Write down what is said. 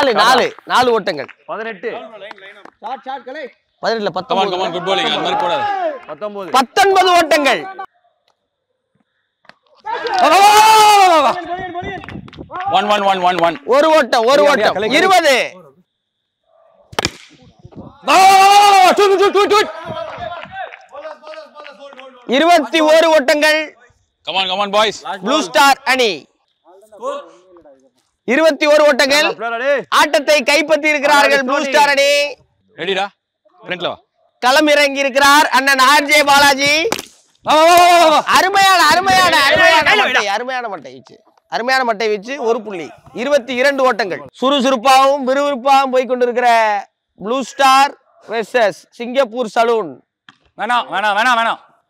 நாலு நாலு நாலு ஓட்டங்கள் பதினெட்டு பதினெட்டுல கமான் பத்தொன்பது கமான் குட் bowling அந்த மாதிரி போடாது பத்தொன்பது பத்தொன்பது ஓட்டங்கள் one one one one one ஒரு ஓட்டம் ஒரு அப்படியா, ஓட்டம் கலை, கலை. இருபது இருபத்தி ஒரு ஓட்டங்கள் come on come on boys blue star அணி இருபத்தி ஒரு ஓட்டங்கள் பிளேயர் டேய் ஆட்டத்தை கைப்பற்றி இருக்கிறார்கள் ப்ளூ ஸ்டார் அணி ரெடிடா ஃப்ரண்ட்ல வா களம் இறங்கி இருக்கிறார் அண்ணன் ஆர்ஜே பாலாஜி அருமையான அருமையான அருமையான மட்டை அருமையான மட்டை வீச்சு அருமையான மட்டை வீச்சு ஒரு புள்ளி இருபத்தி இரண்டு ஓட்டங்கள் சுறுசுறுப்பாகவும் விறுவிறுப்பாகவும் போய் கொண்டிருக்கிற blue star versus Singapore saloon வேணாம் வேணாம் வேணாம் வேணாம்